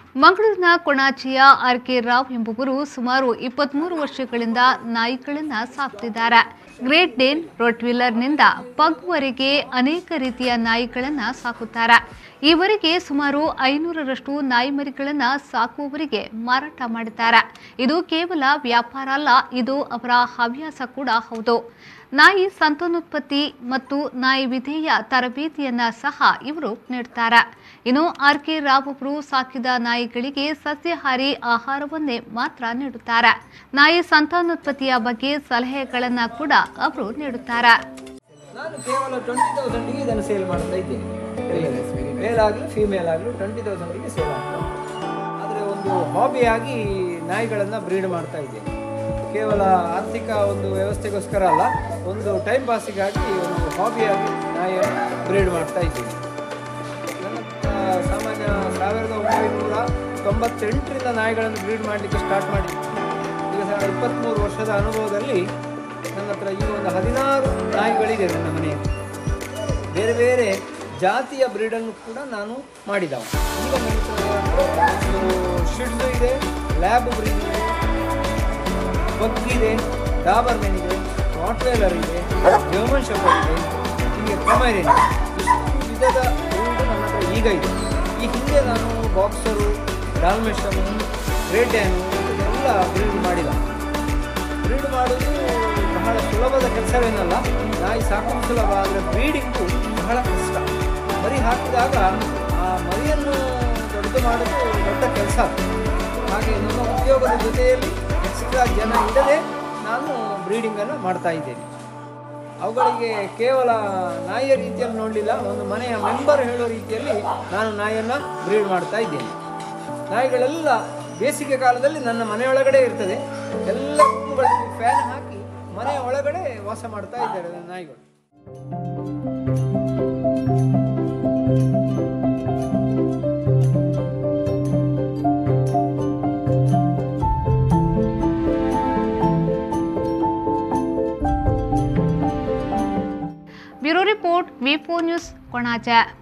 ಮಂಗಳೂರಿನ ಕೊಣಾಚಿಯ R K Rao ಎಂಬುವರು ಸುಮಾರು ಇಪ್ಪತ್ಮೂರು ವರ್ಷಗಳಿಂದ ನಾಯಿಗಳನ್ನು ಸಾಕ್ತಿದ್ದಾರೆ ಗ್ರೇಟ್ ಡೇನ್ ರೋಟ್ವಿಲ್ಲರ್ನಿಂದ ಪಗ್ವರೆಗೆ ಅನೇಕ ರೀತಿಯ ನಾಯಿಗಳನ್ನು ಸಾಕುತ್ತಾರೆ ಈವರೆಗೆ ಸುಮಾರು ಐನೂರರಷ್ಟು ನಾಯಿಮರಿಗಳನ್ನು ಸಾಕುವವರಿಗೆ ಮಾರಾಟ ಮಾಡಿದ್ದಾರೆ ಇದು ಕೇವಲ ವ್ಯಾಪಾರ ಅಲ್ಲ ಇದು ಅವರ ಹವ್ಯಾಸ ಕೂಡ ಹೌದು ನಾಯಿ ಸಂತಾನೋತ್ಪತ್ತಿ ಮತ್ತು ನಾಯಿ ವಿಧೇಯ ತರಬೇತಿಯನ್ನ ಸಹ ಇವರು ನೀಡ್ತಾರೆ ಇನ್ನು ಆರ್ ಕೆ ರಾವ್ ಅವರು ಸಾಕಿದ ನಾಯಿಗಳಿಗೆ ಸಸ್ಯಾಹಾರಿ ಆಹಾರವನ್ನೇ ಮಾತ್ರ ನೀಡುತ್ತಾರೆ ನಾಯಿ ಸಂತಾನೋತ್ಪತ್ತಿಯ ಬಗ್ಗೆ ಸಲಹೆಗಳನ್ನ ಕೂಡ ಅವರು ನೀಡುತ್ತಾರೆ ನಾನು ಕೇವಲ ಟ್ವೆಂಟಿ ತೌಸಂಡಿಗೆ ಇದನ್ನು ಸೇಲ್ ಮಾಡ್ತಾ ಇದ್ದೇನೆ ಮೇಲ್ ಆಗಲಿ ಫೀಮೇಲ್ ಆಗಲಿ ಟ್ವೆಂಟಿ ತೌಸಂಡಿಗೆ ಸೇಲ್ ಆಗ್ತದೆ ಆದರೆ ಒಂದು ಹಾಬಿಯಾಗಿ ನಾಯಿಗಳನ್ನು ಬ್ರೀಡ್ ಮಾಡ್ತಾ ಇದ್ದೇನೆ ಕೇವಲ ಆರ್ಥಿಕ ಒಂದು ವ್ಯವಸ್ಥೆಗೋಸ್ಕರ ಅಲ್ಲ ಒಂದು ಟೈಮ್ ಪಾಸಿಗಾಗಿ ಒಂದು ಹಾಬಿಯಾಗಿ ನಾಯಿಯನ್ನು ಬ್ರೀಡ್ ಮಾಡ್ತಾ ಇದ್ದೀನಿ ನನ್ನ ಹತ್ರ ಸಾಮಾನ್ಯ ಸಾವಿರದ ಒಂಬೈನೂರ ತೊಂಬತ್ತೆಂಟರಿಂದ ನಾಯಿಗಳನ್ನು ಬ್ರೀಡ್ ಮಾಡಲಿಕ್ಕೆ ಸ್ಟಾರ್ಟ್ ಮಾಡಿ ಈಗ ಸಹ ಇಪ್ಪತ್ತ್ಮೂರು ವರ್ಷದ ಅನುಭವದಲ್ಲಿ ನನ್ನ ಹತ್ರ ಈಗ ಒಂದು ಹದಿನಾರು ನಾಯಿಗಳಿದೆ ನನ್ನ ಮನೆಯಲ್ಲಿ ಬೇರೆ ಬೇರೆ ಜಾತಿಯ ಬ್ರೀಡನ್ನು ಕೂಡ ನಾನು ಮಾಡಿದವ ಈಗ ನನ್ನ ಹತ್ರ ಒಂದು ಶಿಡ್ಸು ಇದೆ ಲ್ಯಾಬ್ ಬ್ರೀಡ್ ಇದೆ ಬಗ್ ಇದೆ ಡಾಬರ್ಮೆನ್ ಇದೆ ರಾಟ್ವೇಲರ್ ಇದೆ ಜರ್ಮನ್ ಶೆಫರ್ಡ್ ಇದೆ ಹೀಗೆ ಕಮೈರಿನ್ ಇಷ್ಟು ವಿಧದ ಬ್ರೀಡ್ ನನ್ನ ಹತ್ರ ಈಗ ಇದೆ ಈ ಹಿಂದೆ ನಾನು ಬಾಕ್ಸರು ಡಾಲ್ಮೆಷನು ರೇಟ್ಯಾನು ಇದೆಲ್ಲ ಬ್ರೀಡ್ ಮಾಡಿದ ಬ್ರೀಡ್ ಮಾಡೋದು ಬಹಳ ಸುಲಭದ ಕೆಲಸವೇನಲ್ಲ ನಾಯಿ ಸಾಕೋದು ಸುಲಭ ಆದರೆ ಬ್ರೀಡಿಂಗು ಬಹಳ ಕಷ್ಟ ಮರಿ ಹಾಕಿದಾಗ ಆ ಮರಿಯನ್ನು ದೊಡ್ಡದು ಮಾಡೋದು ದೊಡ್ಡ ಕೆಲಸ ಹಾಗೆ ನಮ್ಮ ಉದ್ಯೋಗದ ಜೊತೆಯಲ್ಲಿ ಎಕ್ಸ್ಟ್ರಾ ಜನ ಇಡದೆ ನಾನು ಬ್ರೀಡಿಂಗನ್ನು ಮಾಡ್ತಾ ಇದ್ದೇನೆ ಅವುಗಳಿಗೆ ಕೇವಲ ನಾಯಿಯ ರೀತಿಯಲ್ಲಿ ನೋಡಲಿಲ್ಲ ಒಂದು ಮನೆಯ ಮೆಂಬರ್ ಹೇಳೋ ರೀತಿಯಲ್ಲಿ ನಾನು ನಾಯಿಯನ್ನು ಬ್ರೀಡ್ ಮಾಡ್ತಾ ಇದ್ದೇನೆ ನಾಯಿಗಳೆಲ್ಲ ಬೇಸಿಗೆ ಕಾಲದಲ್ಲಿ ನನ್ನ ಮನೆಯೊಳಗಡೆ ಇರ್ತದೆ ಎಲ್ಲ ರೂಮ್ಗಳಲ್ಲಿ ಫ್ಯಾನ್ ಹಾಕಿ ಮನೆಯ ಒಳಗಡೆ ವಾಸ ಮಾಡ್ತಾ ಇದ್ದಾರೆ ನನ್ನ ನಾಯಿಗಳು bureau report V four news ಕೊಣಾಚೆ